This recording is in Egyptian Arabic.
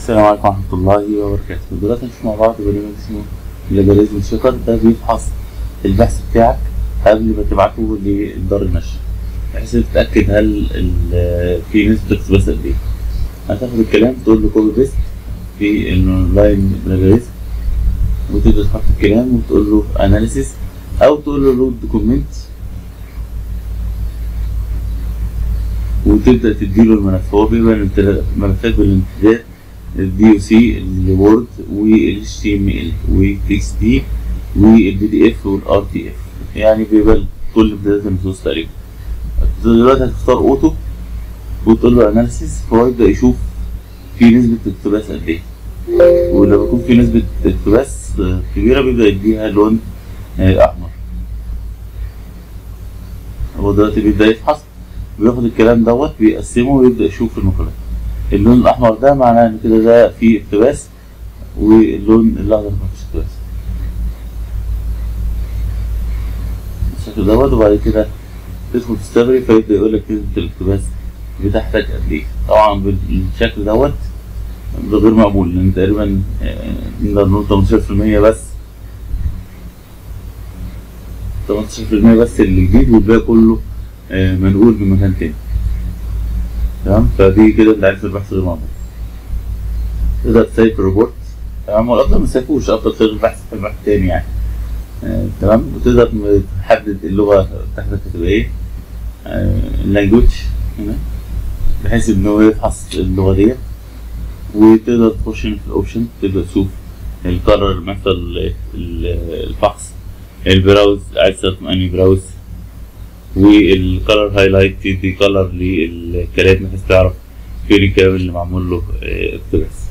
السلام عليكم ورحمة الله وبركاته دلوقتي هنشوف مع بعض برنامج اسمه بلاجاريزم شيكر ده بيفحص البحث بتاعك قبل ما تبعته لدار النشر بحيث تتأكد هل ال- في نسبة اقتباس قد ايه هتاخد الكلام تقول له كوبي بيست في الاونلاين بلاجاريزم وتبدأ تحط الكلام وتقول له اناليسيس او تقول له لود دوكيمنت وتبدأ تديله الملف هو بيبقى الامتداد- ملفات بالامتداد الدي او سي الوورد والاتش تي ام ال والاكس دي والبي دي اف والار تي اف يعني بيبقى كل امتدادات النصوص تقريبا دلوقتي هتختار اوتو وتقول له اناليسيس فهو يبدا يشوف في نسبة اقتباس قد ايه ولما يكون في نسبة اقتباس آه، كبيرة بيبدأ يديها لون آه، أحمر هو دلوقتي بيبدأ يفحص بياخد الكلام دوت بيقسمه ويبدأ يشوف المقالات اللون الأحمر ده معناه إن كده ده فيه اقتباس واللون الأخضر مفيش اقتباس بالشكل دوت وبعد كده تدخل تستبري فيبدأ يقول لك نسبة الاقتباس بتاعتك قد إيه طبعا بالشكل دوت ده غير مقبول لأن تقريبا آه، نقدر نقول 18% بس 18% بس اللي جديد والباقي كله آه، منقول من مكان تاني تمام فدي كده انت عارف البحث غير مقبول تقدر تسيف الريبورت تمام والافضل ما تسيفوش افضل تلغي البحث في البحث تاني يعني آه، تمام وتقدر م- تحدد اللغه بتاعتك هتبقى ايه اللانجوج هنا بحيث ان هو يفحص اللغه ديت وتقدر تخش هنا في الاوبشن تقدر تشوف القرر مثلا ال- ال- الفحص البراوز عايز تستخدم انهي براوز والكالر هايلايت تدي كالر للكلام بحيث تعرف فين الكلام اللي معمول له آه، اقتباس